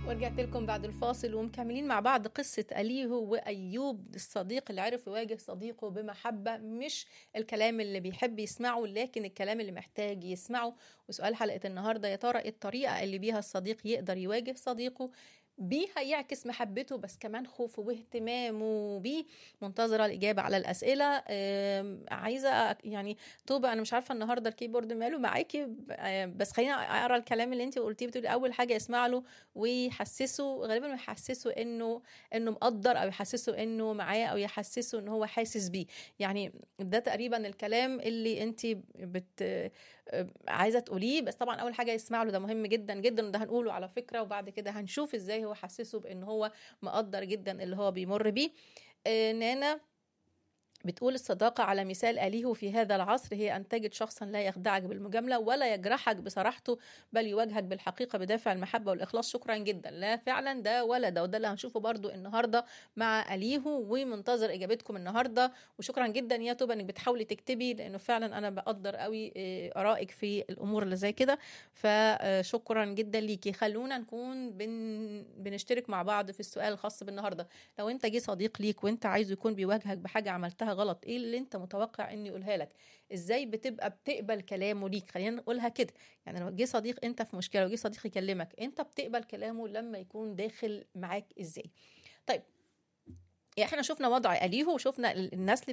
ورجعت لكم بعد الفاصل ومكملين مع بعض قصة أليهو وأيوب الصديق اللي عرف يواجه صديقه بمحبة مش الكلام اللي بيحب يسمعه لكن الكلام اللي محتاج يسمعه وسؤال حلقة النهاردة يا ترى الطريقة اللي بيها الصديق يقدر يواجه صديقه بيها يعكس محبته بس كمان خوفه واهتمامه بيه منتظره الاجابه على الاسئله عايزه يعني طوبه انا مش عارفه النهارده الكيبورد ماله معاكي بس خلينا اقرا الكلام اللي انت قلتيه بتقولي اول حاجه يسمع له ويحسسه غالبا يحسسه انه انه مقدر او يحسسه انه معاه او يحسسه ان هو حاسس بيه يعني ده تقريبا الكلام اللي انت بت عايزه تقوليه بس طبعا اول حاجه يسمع له ده مهم جدا جدا وده هنقوله على فكره وبعد كده هنشوف ازاي هو حسسه بان هو مقدر جدا اللي هو بيمر بيه آه نانا بتقول الصداقة على مثال أليه في هذا العصر هي أن تجد شخصا لا يخدعك بالمجاملة ولا يجرحك بصراحته بل يواجهك بالحقيقة بدافع المحبة والإخلاص شكرا جدا لا فعلا ده ولا ده وده اللي هنشوفه برضو النهاردة مع أليه ومنتظر إجابتكم النهاردة وشكرا جدا يا توبة أنك بتحاولي تكتبي لأنه فعلا أنا بقدر قوي آرائك في الأمور اللي زي كده فشكرا جدا ليكي خلونا نكون بن... بنشترك مع بعض في السؤال الخاص بالنهاردة لو أنت جه صديق ليك وأنت عايزه يكون بيواجهك بحاجة عملتها غلط ايه اللي انت متوقع اني يقولها لك ازاي بتبقى بتقبل كلامه ليك خلينا نقولها كده يعني لو جه صديق انت في مشكله وجه صديق يكلمك انت بتقبل كلامه لما يكون داخل معاك ازاي طيب احنا شفنا وضع أليه وشفنا النسل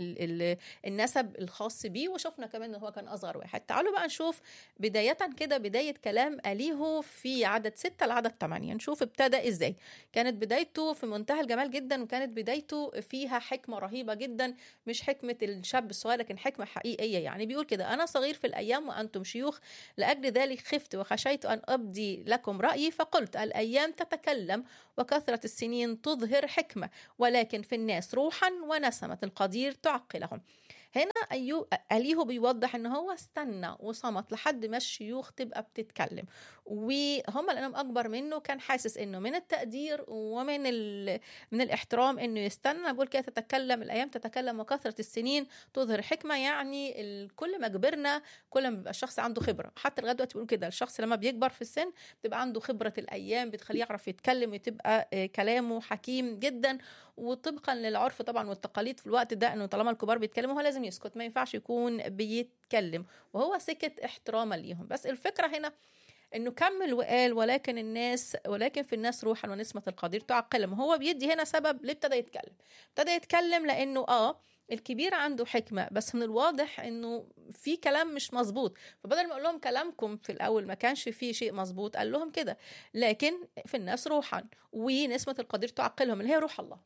النسب الخاص بيه وشفنا كمان ان هو كان اصغر واحد تعالوا بقى نشوف بداية كده بداية كلام أليه في عدد ستة لعدد ثمانية نشوف ابتدى ازاي كانت بدايته في منتهى الجمال جدا وكانت بدايته فيها حكمة رهيبة جدا مش حكمة الشاب الصغير لكن حكمة حقيقية يعني بيقول كده أنا صغير في الأيام وأنتم شيوخ لأجل ذلك خفت وخشيت أن أبدي لكم رأيي فقلت الأيام تتكلم وكثرة السنين تظهر حكمة ولكن في الناس روحا ونسمة القدير تعقلهم هنا أيو أليه بيوضح ان هو استنى وصمت لحد ما الشيوخ تبقى بتتكلم وهم لانهم اكبر منه كان حاسس انه من التقدير ومن من الاحترام انه يستنى بقول كده تتكلم الايام تتكلم وكثره السنين تظهر حكمه يعني كل ما كبرنا كل ما بيبقى الشخص عنده خبره حتى لغايه دلوقتي بيقول كده الشخص لما بيكبر في السن بتبقى عنده خبره الايام بتخليه يعرف يتكلم وتبقى كلامه حكيم جدا وطبقا للعرف طبعا والتقاليد في الوقت ده انه طالما الكبار بيتكلموا هو لازم يسكت ما ينفعش يكون بيتكلم وهو سكت احتراما ليهم بس الفكره هنا انه كمل وقال ولكن الناس ولكن في الناس روحا ونسمه القدير تعقلهم هو بيدي هنا سبب ليه ابتدى يتكلم ابتدى يتكلم لانه اه الكبير عنده حكمة بس من الواضح انه في كلام مش مظبوط فبدل ما اقول لهم كلامكم في الاول ما كانش فيه شيء مظبوط قال لهم كده لكن في الناس روحا ونسمة القدير تعقلهم اللي هي روح الله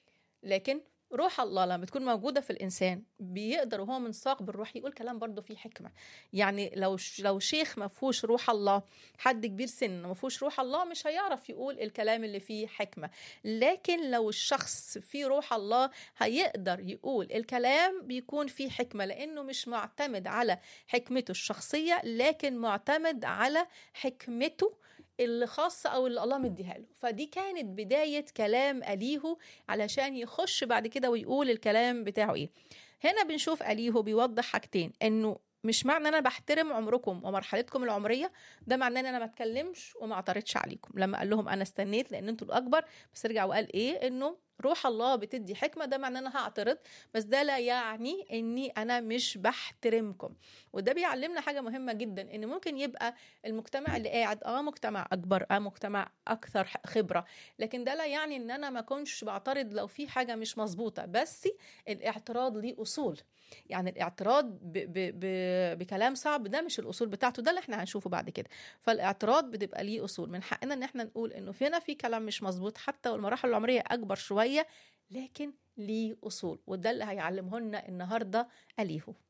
لكن روح الله لما بتكون موجوده في الانسان بيقدر وهو منساق بالروح يقول كلام برضه فيه حكمه يعني لو لو شيخ ما فيهوش روح الله حد كبير سن ما فيهوش روح الله مش هيعرف يقول الكلام اللي فيه حكمه لكن لو الشخص فيه روح الله هيقدر يقول الكلام بيكون فيه حكمه لانه مش معتمد على حكمته الشخصيه لكن معتمد على حكمته اللي خاصة أو اللي الله مديها له فدي كانت بداية كلام أليهو علشان يخش بعد كده ويقول الكلام بتاعه إيه هنا بنشوف أليهو بيوضح حاجتين إنه مش معنى انا بحترم عمركم ومرحلتكم العمريه ده معناه ان انا ما اتكلمش وما اعترضش عليكم لما قال لهم انا استنيت لان انتوا الاكبر بس رجع وقال ايه انه روح الله بتدي حكمة ده معناه أنا هعترض بس ده لا يعني إني أنا مش بحترمكم وده بيعلمنا حاجة مهمة جدا إن ممكن يبقى المجتمع اللي قاعد آه مجتمع أكبر آه مجتمع أكثر خبرة لكن ده لا يعني إن أنا ما كنتش بعترض لو في حاجة مش مظبوطة بس الاعتراض ليه أصول يعني الاعتراض ب ب ب بكلام صعب ده مش الأصول بتاعته ده اللي احنا هنشوفه بعد كده فالاعتراض بتبقى ليه أصول من حقنا إن احنا نقول إنه فينا في كلام مش مظبوط حتى والمراحل العمرية أكبر شوية شويه لكن ليه اصول وده اللي هيعلمه لنا النهارده اليهو